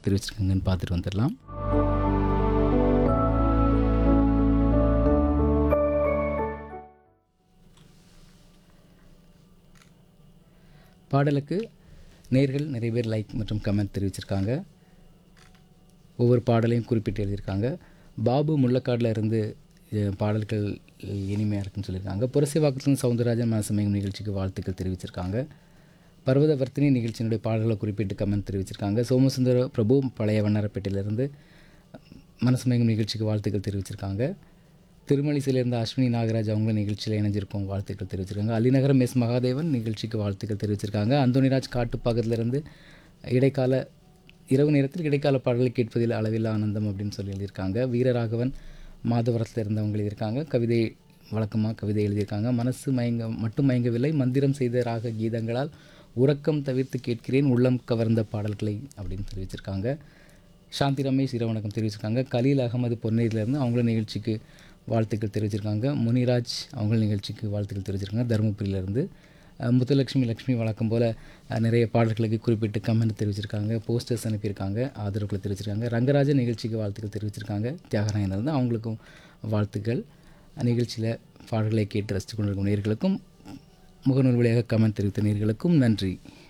வாழ்த்து தெரிவிச்சிருக்காங்கன்னு பார்த்துட்டு வந்துடலாம் பாடலுக்கு நேர்கள் நிறைய பேர் லைக் மற்றும் கமெண்ட் தெரிவிச்சிருக்காங்க ஒவ்வொரு பாடலையும் குறிப்பிட்டு எழுதியிருக்காங்க பாபு முள்ளக்காடில் இருந்து அஹ், பாடல்கள் இனிமையாக இருக்குன்னு சொல்லியிருக்காங்க புரசைவாக்கத்தின் சவுந்தரராஜன் மனசமயம் நிகழ்ச்சிக்கு வாழ்த்துக்கள் தெரிவிச்சிருக்காங்க பர்வதவர்த்தினி நிகழ்ச்சியினுடைய பாடல்களை குறிப்பிட்டு கமெண்ட் தெரிவிச்சிருக்காங்க சோமசுந்தர பிரபு பழைய வண்ணாரப்பேட்டையிலிருந்து மனசமயம் நிகழ்ச்சிக்கு வாழ்த்துக்கள் தெரிவிச்சிருக்காங்க திருமலிசையிலிருந்து அஸ்வினி நாகராஜ் அவங்க நிகழ்ச்சியில் இணைஞ்சிருக்கோம் வாழ்த்துக்கள் தெரிவிச்சிருக்காங்க அலிநகரம் எஸ் மகாதேவன் நிகழ்ச்சிக்கு வாழ்த்துக்கள் தெரிவிச்சிருக்காங்க அந்தோனிராஜ் காட்டுப்பாக்கத்திலிருந்து இடைக்கால இரவு நேரத்தில் இடைக்கால பாடல்களை கேட்பதில் அளவில்லா ஆனந்தம் அப்படின்னு சொல்லி எழுதியிருக்காங்க வீரராகவன் மாதவரத்தில் இருந்தவங்க எழுதியிருக்காங்க கவிதை வழக்கமாக கவிதை எழுதியிருக்காங்க மனசு மயங்க மட்டும் மயங்கவில்லை மந்திரம் செய்த ராக கீதங்களால் உறக்கம் தவிர்த்து கேட்கிறேன் உள்ளம் கவர்ந்த பாடல்களை அப்படின்னு தெரிவிச்சிருக்காங்க சாந்தி ரமேஷ் இரவணக்கம் தெரிவிச்சிருக்காங்க கலீல் அகமது பொன்னேரியிலேருந்து அவங்களும் நிகழ்ச்சிக்கு வாழ்த்துக்கள் தெரிவிச்சிருக்காங்க முனிராஜ் அவங்க நிகழ்ச்சிக்கு வாழ்த்துக்கள் தெரிவிச்சிருக்காங்க தருமபுரியிலேருந்து அஹ், முத்துலட்சுமி லக்ஷ்மி வழக்கம் போல் அஹ், நிறைய பாடல்களுக்கு குறிப்பிட்டு கமெண்ட் தெரிவிச்சிருக்காங்க போஸ்டர்ஸ் அனுப்பியிருக்காங்க ஆதரவுகளை தெரிவிச்சிருக்காங்க ரங்கராஜன் நிகழ்ச்சிக்கு வாழ்த்துக்கள் தெரிவிச்சிருக்காங்க தியாகராயன் இருந்து அவங்களுக்கும் வாழ்த்துக்கள் நிகழ்ச்சியில் பாடல்களை கேட்டு ரசித்து கொண்டிருக்கும் நேர்களுக்கும் முகநூல் வழியாக கமெண்ட் தெரிவித்த நேர்களுக்கும் நன்றி